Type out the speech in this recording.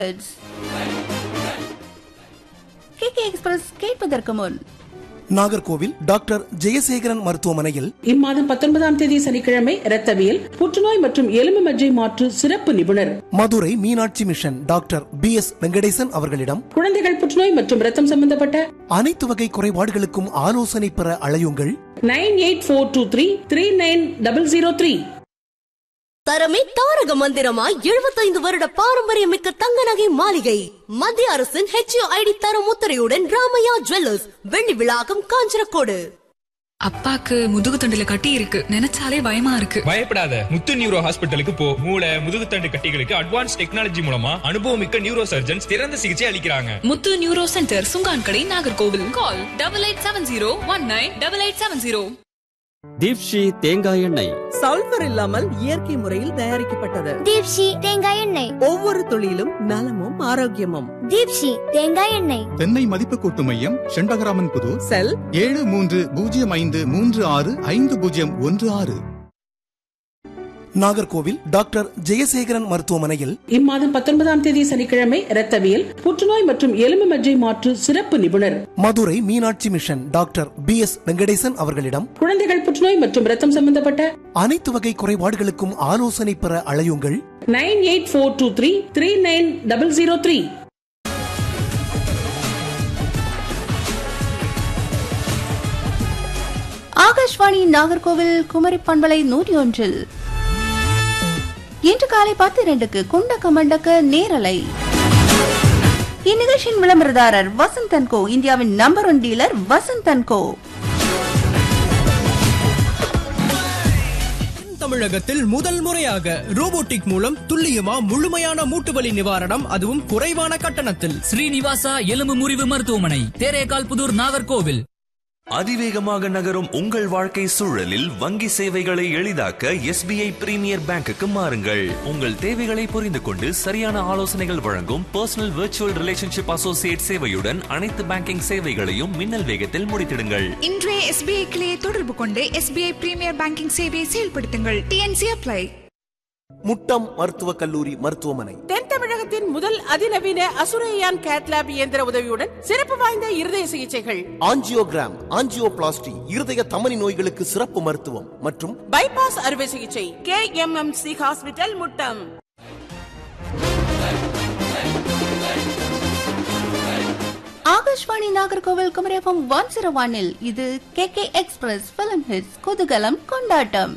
KK express கேட்பதற்கு முன் Nagercoil doctor Jayasekaran மருத்துவமனையில் இம்மாதம் பத்தொன்பதாம் தேதி சனிக்கிழமை இரத்தவியல் புற்றுநோய் மற்றும் எலும்பு மஜ்ஜை மாற்று சிறப்பு நிபுணர் Madurai Meenakshi mission doctor P S Venkatesan அவர்களிடம் குழந்தைகள் புற்றுநோய் மற்றும் ரத்தம் சம்பந்தப்பட்ட அனைத்து வகை குறைபாடுகளுக்கும் ஆலோசனை பெற அழையுங்கள் nine eight four two three three nine double zero three தரமே தாரக மந்திரமாய் எழுபத்தைந்து வருட பாரம்பரியமிக்க தங்க நகை மாளிகை மத்திய அரசின் ஹெச்ஐடி தர முத்திரையுடன் ராமையா ஜுவல்லர்ஸ் வெள்ளி விழாக்கம் காஞ்சனக்கோடு அப்பாக்கு முதுகு தண்டுல கட்டி இருக்கு நினைச்சாலே பயமா இருக்கு பயப்படாத முத்து நியூரோ ஹாஸ்பிட்டலுக்கு போ மூளை முதுகுத்தண்டு கட்டிகளுக்கு அட்வான்ஸ் டெக்னாலஜி மூலமா அனுபவமிக்க நியூரோ சர்ஜன்ஸ் சிறந்த சிகிச்சை அளிக்கிறாங்க முத்து neuro centre Sungankadai Nagercoil call double eight seven zero one nine double eight seven zero தீப்ஷி தேங்காய் எண்ணெய் சல்பர் இல்லாமல் இயற்கை முறையில் தயாரிக்கப்பட்டது தீப்ஷி தேங்காய் எண்ணெய் ஒவ்வொரு துளியிலும் நலமும் ஆரோக்கியமும் தீப்ஷி தேங்காய் எண்ணெய் தென்னை மதிப்பு கூட்டு மையம் செண்பகராமன் புது செல் ஏழு மூன்று பூஜ்ஜியம் ஐந்து மூன்று ஆறு ஐந்து பூஜ்ஜியம் ஒன்று ஆறு நாகர்கோவில் டாக்டர் ஜெயசேகரன் மருத்துவமனையில் இம்மாதம் பத்தொன்பதாம் தேதி சனிக்கிழமை இரத்தவியல் புற்றுநோய் மற்றும் எலும்பு மஜ்ஜை மாற்று சிறப்பு நிபுணர் Madurai Meenakshi mission doctor P S Venkatesan அவர்களிடம் குழந்தைகள் புற்றுநோய் மற்றும் ரத்தம் சம்பந்தப்பட்ட அனைத்து வகை குறைபாடுகளுக்கும் ஆலோசனை பெற அழையுங்கள் nine eight four two three three nine double zero three Akashvani Nagercoil Kumari பண்பலை நூற்றி ஒன்றில் இன்று காலை பத்து இரண்டுக்கு குண்டக்க மண்டக்க நேரலை இந்நிகழ்ச்சியின் விளம்பரதாரர் வசந்தன் கோ இந்தியாவின் number one dealer Vasanthan co தமிழகத்தில் முதல் முறையாக ரோபோட்டிக் மூலம் துல்லியமா முழுமையான மூட்டு வலி நிவாரணம் அதுவும் குறைவான கட்டணத்தில் ஸ்ரீனிவாசா எலும்பு முறிவு மருத்துவமனை தேரேகால் புதூர் நாகர்கோவில் அதிவேகமாக நகரும் உங்கள் வாழ்க்கை சூழலில் வங்கி சேவைகளை எளிதாக்க எஸ்பிஐ பிரீமியர் பேங்குக்கு மாறுங்கள் உங்கள் தேவைகளை புரிந்து கொண்டு சரியான ஆலோசனைகள் வழங்கும் பர்சனல் விர்ச்சுவல் ரிலேஷன்ஷிப் அசோசியேட் சேவையுடன் அனைத்து பேங்கிங் சேவைகளையும் மின்னல் வேகத்தில் முடித்திடுங்கள் இன்றைய எஸ்பிஐ கிளையை தொடர்பு கொண்டு எஸ்பிஐ பிரீமியர் பேங்கிங் சேவையை செயல்படுத்துங்கள் டிஎன்சி அப்ளை முட்டம் மருத்துவக் கல்லூரி மருத்துவமனை தென் தமிழகத்தின் முதல் அதிநவீன அசுரையான் கேட்லாப் இயந்திர உதவியுடன் சிறப்பு வாய்ந்த இருதய சிகிச்சைகள் ஆஞ்சியோகிராம் ஆஞ்சியோபிளாஸ்டி இருதய தமனி நோய்களுக்கு சிறப்பு மருத்துவம் மற்றும் பைபாஸ் அறுவை சிகிச்சை K M M C hospital Muttam Akashvani Nagercoil குமரேபம் ஒன் ஜீரோ ஒன்னில் இது K K express film hits குதூகலம் கொண்டாட்டம்